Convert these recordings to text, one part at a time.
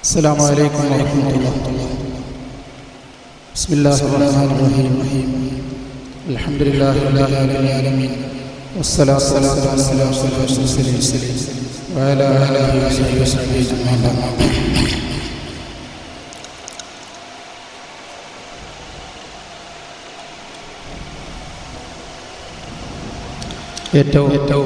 السلام عليكم ورحمة الله بسم الله الرحمن الرحيم الحمد لله رب العالمين والصلاة والسلام على أشرف المرسلين وعلى آله وصحبه وسلم أجمعين ഏറ്റവും ഏറ്റവും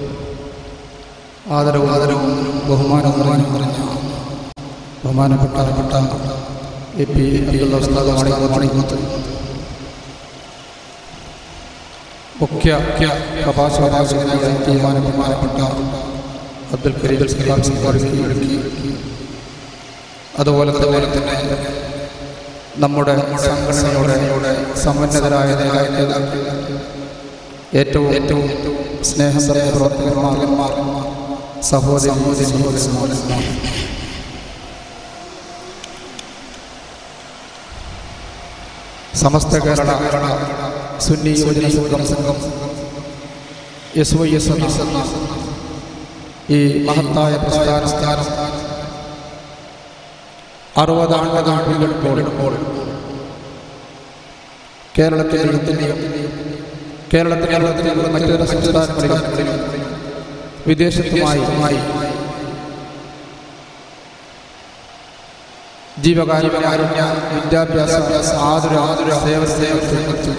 ആദരവും ആദരവും ബഹുമാനവും നിറഞ്ഞു നിറഞ്ഞ ബഹുമാനപ്പെട്ട എ പി അബ്ദുള്ള ഉസ്താദ് മണിമൂത്ത് മുഖ്യ മുഖ്യ പ്രഭാഷകനായ തീരുമാനപ്പെട്ട അബ്ദുൽ കരീം സിദ്ദീഖ് അതുപോലെ അതുപോലെ തന്നെ നമ്മുടെ സംഘടനയുടെ സമ്പന്നതരായ നേതാക്കൾ ഏറ്റവും ഏറ്റവും സ്നേഹം നിറഞ്ഞ പ്രവർത്തകന്മാർ സഹോദരി സഹോദരന്മാർ സമസ്ത കേരള സുന്നി യുവജന സംഘം സംഘം എസ് വൈ എസ് എന്ന ഈ മഹത്തായ പ്രസ്ഥാനസ്ഥാനം അറുപതാണ്ടകൾ പിന്നിടുമ്പോൾ കേരളത്തിൻ്റെയും കേരളത്തിലെ കേരളത്തിലെ മറ്റൊരു സംസ്ഥാനങ്ങളിലും വിദേശത്തുമായി ജീവകാരുണ്യ വിദ്യാഭ്യാസ ആതുര ആതുര സേവ സേവനത്തിൽ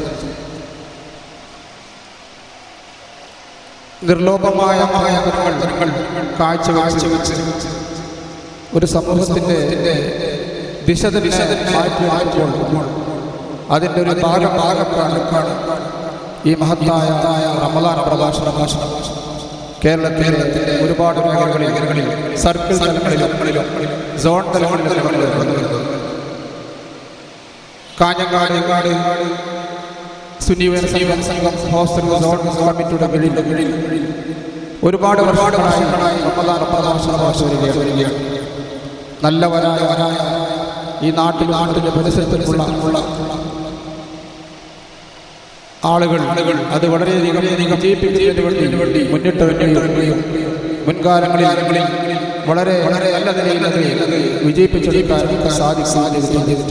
നിർലോഭമായ കർമ്മങ്ങൾ കാഴ്ച വെച്ച് ഒരു സമൂഹത്തിൻ്റെ ദിശ ദിശ മാറ്റിയെടുക്കുമ്പോൾ അതിൻ്റെ ഒരു ഭാഗം ഭാഗത്താണ് ഈ മഹത്തായ റമലാൻ പ്രഭാഷണ ഭാഷണം കേരളത്തിലെ ഒരുപാട് മേഖലകളിൽ സർക്കിൾ തലങ്ങളിലും സോൺ തലങ്ങളിലും കാഞ്ഞങ്ങാട് സുന്നിവൻ സംഘം സംഘം ഹോസ്റ്റൽ സോൺ കമ്മിറ്റിയുടെ കീഴിൽ ഒരുപാട് വർഷങ്ങളായി റമലാൻ പ്രഭാഷണ ഭാഷ വരികയാണ് നല്ലവരായ വരായ ഈ നാട്ടിൽ നാട്ടിലെ പരിസരത്തിലുള്ള ആളുകൾ അത് വളരെയധികം വിജയിപ്പിക്കുന്നതിന് വേണ്ടി മുന്നിട്ട് മുൻകാലങ്ങളിൽ വളരെ വളരെ നല്ല നിലയിൽ അത് വിജയിപ്പിച്ചെടുക്കാൻ സാധിക്കും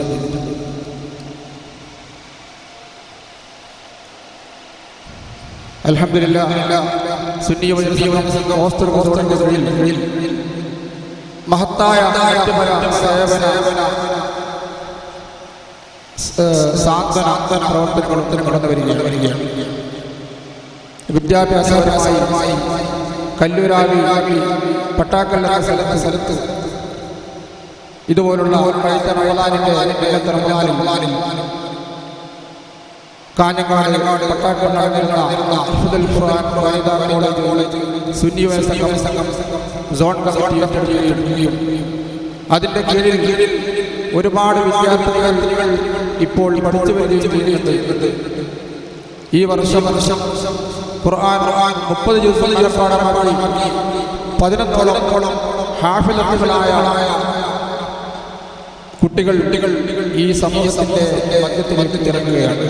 അലഹമില്ല സുന്നി സംഘം ഹോസ്റ്റൽ ഹോസ്റ്റലിൽ മഹത്തായ സേവന സാന്ത്വന പ്രവർത്തനങ്ങളും കടന്നു വരികയാണ് വരികയാണ് വിദ്യാഭ്യാസപരമായി കല്ലൂരാവി പട്ടാക്കൽ എന്ന സ്ഥലത്ത് സ്ഥലത്ത് ഇതുപോലുള്ള കഴിഞ്ഞ റമദാനിന്റെ ഇന്നത്തെ റമദാനിൽ കാഞ്ഞങ്ങാട് പട്ടാക്കൽ നടന്നിരുന്ന അഹ്മദുൽ ഖുർആൻ വനിതാ കോളേജ് സുന്നി സംഘം സംഘം സോൺ കമ്മിറ്റി ഏറ്റെടുക്കുകയും അതിന്റെ കീഴിൽ കീഴിൽ ഒരുപാട് വിദ്യാർത്ഥികൾ ഇപ്പോൾ പഠിച്ചു വരികയും ചെയ്യുന്നുണ്ട് ഈ വർഷം വർഷം ഖുർആൻ ഖുർആൻ മുപ്പത് ദിവസം പാഠമാക്കി പതിനൊന്നോളം ഹാഫിലത്തുകളായ കുട്ടികൾ കുട്ടികൾ ഈ സമൂഹത്തിന്റെ മധ്യത്തിലേക്ക് ഇറങ്ങുകയാണ്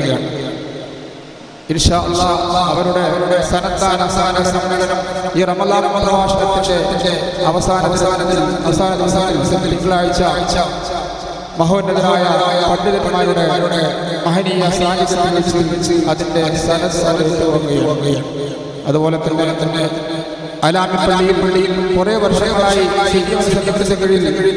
അവരുടെ സന്നദ്ധാന സമ്മേളനം ഈ റമലാൻ പ്രഭാഷണത്തിന്റെ അവസാന അവസാന ദിവസത്തിൽ തിങ്കളാഴ്ച മഹോന്നതരായ പണ്ഡിതന്മാരുടെ മഹനീയ സാന്നിധ്യത്തിൽ വെച്ച് അതിന്റെ സനസ്സുകയാണ് അതുപോലെ തന്നെ തന്നെ അലാമി പള്ളിയിൽ പള്ളിയിൽ കുറെ വർഷങ്ങളായി സംഘത്തിന്റെ കീഴിൽ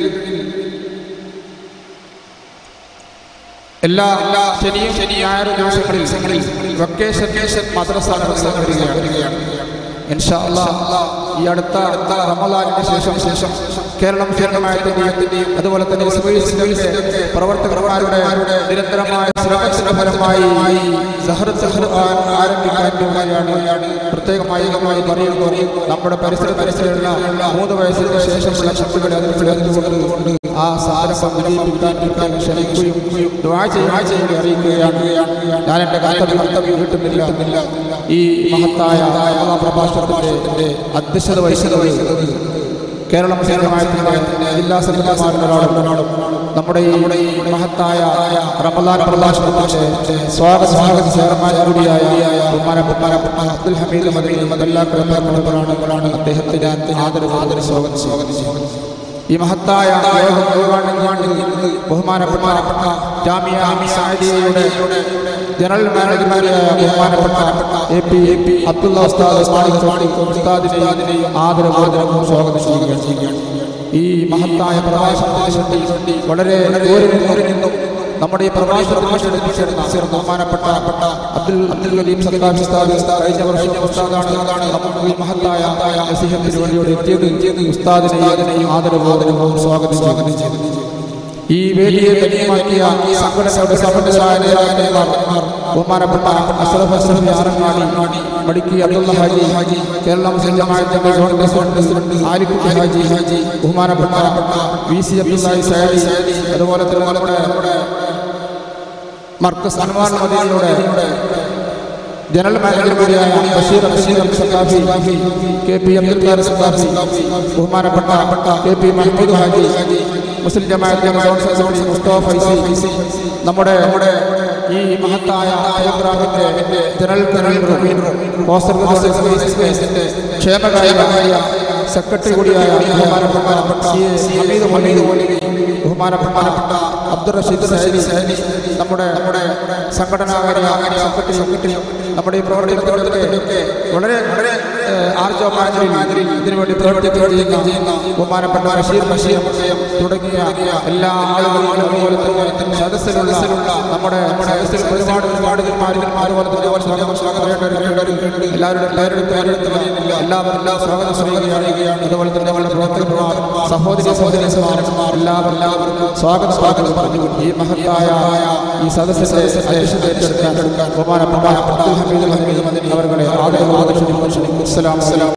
എല്ലാ എല്ലാ ശനിയും ശനി ഞായർ ദിവസങ്ങളിൽ വെക്കേഷൻ മദ്രസ വരികയാണ് ഇൻഷാ ഈ അടുത്ത അടുത്ത റമലാനിന് ശേഷം ശേഷം കേരളം കേരളമായതിൻ്റെയും അതുപോലെ തന്നെ പ്രവർത്തകന്മാരുടെ നിരന്തരമായ ശ്രമത്തിന്റെ ഫലമായി ആരംഭിക്കാൻ പോവുകയാണ് പ്രത്യേകമായി പറയുമ്പോൾ നമ്മുടെ പരിസര പരിസരമുള്ള മൂന്ന് വയസ്സിന് ശേഷമുള്ള ശക്തികളെ അതിൽ ചേർത്തുകൊണ്ട് ആ സംരംഭം വിജയിപ്പിക്കാൻ ക്ഷണിക്കുകയും ചെയ്യുകയും അറിയിക്കുകയാണ് ഞാൻ എൻ്റെ കർത്തവ്യം കർത്തവ്യം കിട്ടുന്നില്ല ഈ മഹത്തായ പ്രഭാഷണത്തിന്റെ അധ്യക്ഷത വഹിച്ചത് കേരളം കേരളമായതിന്റെ ജില്ലാ സെക്രട്ടറിമാരോടും നമ്മുടെ ഈ മഹത്തായ റമലാൻ പ്രഭാഷണത്തിന്റെ സ്വാഗത സ്വാഗത ചെയർമാൻ കൂടിയായ ബഹുമാനപ്പെട്ട അബ്ദുൽ ഹമീദ് മദനി മദല്ലാ അദ്ദേഹത്തിന് ആദരവ് ആദര സ്വാഗതം സ്വാഗതം ഈ മഹത്തായ യോഗം ഉദ്ഘാടനം ചെയ്യുന്നത് ബഹുമാനപ്പെട്ട ജാമിയ സാദിയയുടെ ജനറൽ മാനേജർമാരായ ബഹുമാനപ്പെട്ട A P A P Abdullah Ustad Manik ഉസ്താദിനെയും ആദരവോദരവും സ്വാഗതം ചെയ്യുകയാണ് ഈ മഹത്തായ പ്രഭാഷണത്തിന് വേണ്ടി വളരെ ദൂരെ ദൂരെ നിന്നും നമ്മുടെ ഈ പ്രഭാഷണത്തിന് ചേർന്ന ബഹുമാനപ്പെട്ട അബ്ദുൽ അബ്ദുൽ കലീം സഖാഫി ഉസ്താദ് കഴിഞ്ഞ വർഷം ഉസ്താദാണ് നമുക്ക് ഈ മഹത്തായ നസീഹത്തിന് വേണ്ടി എത്തിയത് ഉസ്താദിനെയും ആദരവോദരവും സ്വാഗതം സ്വാഗതം ചെയ്തു ഈ വേദിയെ ധന്യമാക്കിയ സംഘടനയുടെ സമ്പന്നരായ നേതാക്കന്മാർ ബഹുമാനപ്പെട്ട അഷ്റഫ് അഷ്റഫി ആറങ്ങാടി മടിക്കി അബ്ദുള്ള ഹാജി ഹാജി കേരള മുസ്ലിം ജമാഅത്തിന്റെ സോൺ പ്രസിഡന്റ് ആലിക്കുട്ടി ഹാജി ഹാജി ബഹുമാനപ്പെട്ട വി സി അബ്ദുല്ലാഹി സയദി അതുപോലെ തന്നെ നമ്മുടെ മർക്കസ് അനുമാൻ മദീനയുടെ ജനറൽ മാനേജർ കൂടിയായ ബഷീർ ബഷീർ സഖാഫി കെ പി അബ്ദുൽ ഖാദർ സഖാഫി ബഹുമാനപ്പെട്ട K P Mahmood Haji Muslim Jamaath zone secretary Mustafa Faizy നമ്മുടെ നമ്മുടെ ഈ മഹത്തായ പ്രോഗ്രാമിന്റെ ജനറൽ കൺവീനറും കോസ്റ്റർ ക്ഷേമകാര്യ സെക്രട്ടറി കൂടിയായ ബഹുമാനപ്പെട്ട സി എ ഹമീദ് മൊലീദ് ബഹുമാനപ്പെട്ട അബ്ദുൾ റഷീദ് സഹലി നമ്മുടെ നമ്മുടെ സംഘടനാകാര്യ സെക്രട്ടറി സെക്രട്ടറി നമ്മുടെ ഈ പ്രവർത്തനത്തിലൊക്കെ വളരെ വളരെ ആർജവമാതിരി ഇതിനുവേണ്ടി പ്രവർത്തിക്കുകയും ചെയ്യുന്ന ബഹുമാനപ്പെട്ട ബഷീർ ബഷീർ തുടങ്ങിയ എല്ലാ ആളുകളും അതുപോലെ തന്നെ സദസ്സിലുള്ള നമ്മുടെ സദസ്സിൽ ഒരുപാട് ഒരുപാട് അതുപോലെ തന്നെ സ്വാഗതം സ്വാഗതം എല്ലാവരുടെ എല്ലാവരുടെ പേരെടുത്ത് പറയുന്നില്ല എല്ലാവരും എല്ലാ സ്വാഗതം പറയുകയാണ് അതുപോലെ തന്നെ നമ്മുടെ പ്രവർത്തകന്മാർ സഹോദരി സഹോദരന്മാർ എല്ലാവരും എല്ലാവർക്കും സ്വാഗത സ്വാഗതം പറഞ്ഞു ഈ മഹത്തായ ഈ സദസ്സിന്റെ അധ്യക്ഷത ഏറ്റെടുക്കാൻ ബഹുമാനപ്പെട്ട അബ്ദുൽ ഹമീദ് ഹമീദ് അവരുടെ ആദരവ് ആദർശം അസ്സലാമു അലൈക്കും